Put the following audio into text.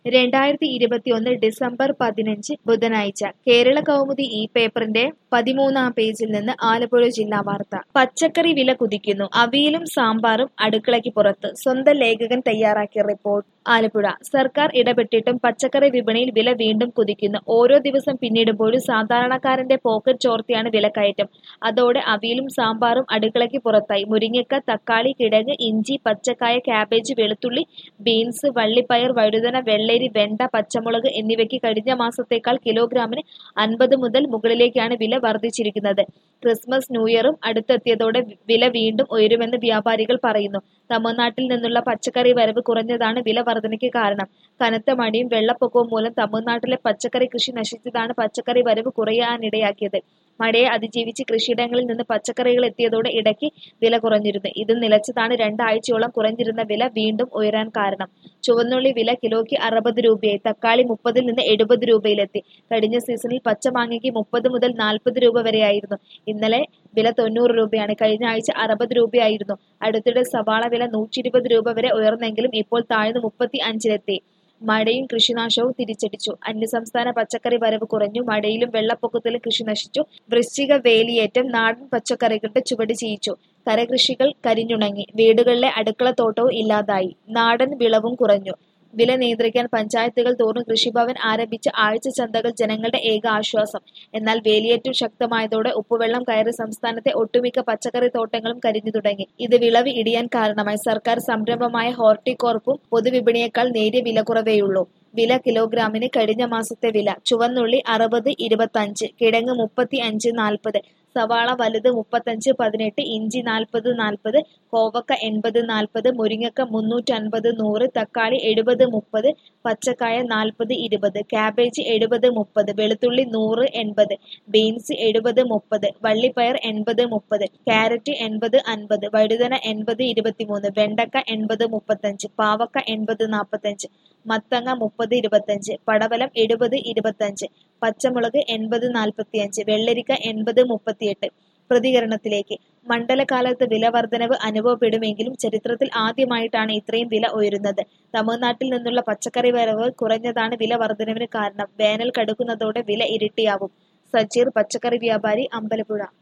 രണ്ടായിരത്തി ഇരുപത്തിയൊന്ന് ഡിസംബർ പതിനഞ്ച് ബുധനാഴ്ച കേരള കൗമുദി ഈ പേപ്പറിന്റെ പതിമൂന്നാം പേജിൽ നിന്ന് ആലപ്പുഴ ജില്ലാ വാർത്ത പച്ചക്കറി വില കുതിക്കുന്നു അവിയലും സാമ്പാറും അടുക്കളയ്ക്ക് പുറത്ത് സ്വന്തം ലേഖകൻ തയ്യാറാക്കിയ റിപ്പോർട്ട് ആലപ്പുഴ സർക്കാർ ഇടപെട്ടിട്ടും പച്ചക്കറി വിപണിയിൽ വില വീണ്ടും കുതിക്കുന്നു ഓരോ ദിവസം പിന്നിടുമ്പോഴും സാധാരണക്കാരന്റെ പോക്കറ്റ് ചോർത്തിയാണ് വിലക്കയറ്റം അതോടെ അവിയലും സാമ്പാറും അടുക്കളയ്ക്ക് പുറത്തായി മുരിങ്ങക്ക തക്കാളി കിഴങ്ങ് ഇഞ്ചി പച്ചക്കായ ക്യാബേജ് വെളുത്തുള്ളി ബീൻസ് വള്ളിപ്പയർ വഴുതന വെള്ളരി വെണ്ട പച്ചമുളക് എന്നിവയ്ക്ക് കഴിഞ്ഞ മാസത്തേക്കാൾ കിലോഗ്രാമിന് അൻപത് മുതൽ മുകളിലേക്കാണ് വില വർദ്ധിച്ചിരിക്കുന്നത് ക്രിസ്മസ് ന്യൂ ഇയറും അടുത്തെത്തിയതോടെ വില വീണ്ടും ഉയരുമെന്ന് വ്യാപാരികൾ പറയുന്നു തമിഴ്നാട്ടിൽ നിന്നുള്ള പച്ചക്കറി വരവ് കുറഞ്ഞതാണ് വില വർധനയ്ക്ക് കാരണം കനത്ത മഴയും വെള്ളപ്പൊക്കവും മൂലം തമിഴ്നാട്ടിലെ പച്ചക്കറി കൃഷി നശിച്ചതാണ് പച്ചക്കറി വരവ് കുറയാനിടയാക്കിയത് മഴയെ അതിജീവിച്ച് കൃഷിയിടങ്ങളിൽ നിന്ന് പച്ചക്കറികൾ എത്തിയതോടെ ഇടയ്ക്ക് വില കുറഞ്ഞിരുന്നു ഇത് നിലച്ചതാണ് രണ്ടാഴ്ചയോളം കുറഞ്ഞിരുന്ന വില വീണ്ടും ഉയരാൻ കാരണം ചുവന്നുള്ളി വില കിലോയ്ക്ക് അറുപത് രൂപയായി തക്കാളി മുപ്പതിൽ നിന്ന് എഴുപത് രൂപയിലെത്തി കഴിഞ്ഞ സീസണിൽ പച്ചമാങ്ങയ്ക്ക് മുപ്പത് മുതൽ നാൽപ്പത് രൂപ വരെയായിരുന്നു ഇന്നലെ വില തൊണ്ണൂറ് രൂപയാണ് കഴിഞ്ഞ ആഴ്ച അറുപത് രൂപയായിരുന്നു അടുത്തിടെ സവാള വില നൂറ്റി ഇരുപത് രൂപ വരെ ഉയർന്നെങ്കിലും ഇപ്പോൾ താഴ്ന്ന് മുപ്പത്തി അഞ്ചിലെത്തി മഴയും കൃഷിനാശവും തിരിച്ചടിച്ചു അന്യസംസ്ഥാന പച്ചക്കറി വരവ് കുറഞ്ഞു മഴയിലും വെള്ളപ്പൊക്കത്തിലും കൃഷി നശിച്ചു വൃശ്ചിക വേലിയേറ്റം നാടൻ പച്ചക്കറികളുടെ ചുവട് ചെയ്യിച്ചു കരകൃഷികൾ കരിഞ്ഞുണങ്ങി വീടുകളിലെ അടുക്കളത്തോട്ടവും ഇല്ലാതായി നാടൻ വിളവും കുറഞ്ഞു വില നിയന്ത്രിക്കാൻ പഞ്ചായത്തുകൾ തോറും കൃഷിഭവൻ ആരംഭിച്ച ആഴ്ച ചന്തകൾ ജനങ്ങളുടെ ഏക ആശ്വാസം എന്നാൽ വേലിയേറ്റം ശക്തമായതോടെ ഉപ്പുവെള്ളം കയറി സംസ്ഥാനത്തെ ഒട്ടുമിക്ക പച്ചക്കറി തോട്ടങ്ങളും കരിഞ്ഞു തുടങ്ങി ഇത് വിളവ് ഇടിയാൻ കാരണമായി സർക്കാർ സംരംഭമായ ഹോർട്ടികോർപ്പും പൊതുവിപണിയേക്കാൾ നേരിയ വില കുറവേയുള്ളൂ വില കിലോഗ്രാമിന് കഴിഞ്ഞ മാസത്തെ വില ചുവന്നുള്ളി അറുപത് ഇരുപത്തഞ്ച് കിഴങ്ങ് മുപ്പത്തി അഞ്ച് നാൽപ്പത് സവാള വലുത് മുപ്പത്തഞ്ച് പതിനെട്ട് ഇഞ്ചി നാൽപ്പത് നാൽപ്പത് കോവക്ക എൺപത് നാൽപ്പത് മുരിങ്ങക്ക മുന്നൂറ്റി അൻപത് നൂറ് തക്കാളി എഴുപത് മുപ്പത് പച്ചക്കായ നാൽപ്പത് ഇരുപത് ക്യാബേജ് എഴുപത് മുപ്പത് വെളുത്തുള്ളി നൂറ് എൺപത് ബീൻസ് എഴുപത് മുപ്പത് വള്ളിപ്പയർ എൺപത് മുപ്പത് ക്യാരറ്റ് എൺപത് അൻപത് വഴുതന എൺപത് ഇരുപത്തിമൂന്ന് വെണ്ടക്ക എൺപത് മുപ്പത്തഞ്ച് പാവക്ക എൺപത് നാൽപ്പത്തഞ്ച് മത്തങ്ങ മുപ്പത് ഇരുപത്തഞ്ച് പടവലം എഴുപത് ഇരുപത്തഞ്ച് പച്ചമുളക് എൺപത് നാൽപ്പത്തിയഞ്ച് വെള്ളരിക്ക എൺപത് മുപ്പത്തിയെട്ട് പ്രതികരണത്തിലേക്ക് മണ്ഡലകാലത്ത് വില വർധനവ് അനുഭവപ്പെടുമെങ്കിലും ചരിത്രത്തിൽ ആദ്യമായിട്ടാണ് ഇത്രയും വില ഉയരുന്നത് തമിഴ്നാട്ടിൽ നിന്നുള്ള പച്ചക്കറി വരവ് കുറഞ്ഞതാണ് വില വർധനവിന് കാരണം വേനൽ കടുക്കുന്നതോടെ വില ഇരട്ടിയാവും സജീർ പച്ചക്കറി വ്യാപാരി അമ്പലപ്പുഴ